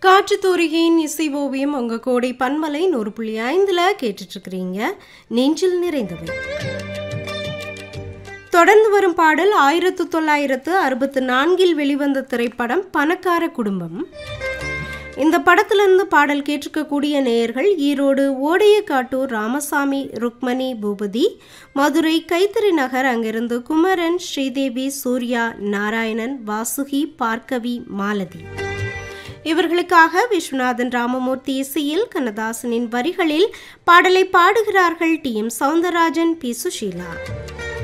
காற்று தூரிகையின் இசை ஓவியம் உங்க கோடை பன்மலை நூறு புள்ளி ஐந்துல கேட்டுட்டு இருக்கிறீங்க நெஞ்சில் நிறைந்தவை தொடர்ந்து வரும் பாடல் ஆயிரத்து தொள்ளாயிரத்து அறுபத்து நான்கில் வெளிவந்த திரைப்படம் பணக்கார குடும்பம் இந்த படத்திலிருந்து பாடல் கேட்டிருக்கக்கூடிய நேயர்கள் ஈரோடு ஓடையக்காட்டூர் ராமசாமி ருக்மணி பூபதி மதுரை கைத்தறி நகர் அங்கிருந்து குமரன் ஸ்ரீதேவி சூர்யா நாராயணன் வாசுகி பார்க்கவி மாலதி இவர்களுக்காக விஸ்வநாதன் ராமமூர்த்தி இசையில் கண்ணதாசனின் வரிகளில் பாடலை பாடுகிறார்கள் T M Soundararajan P Sushila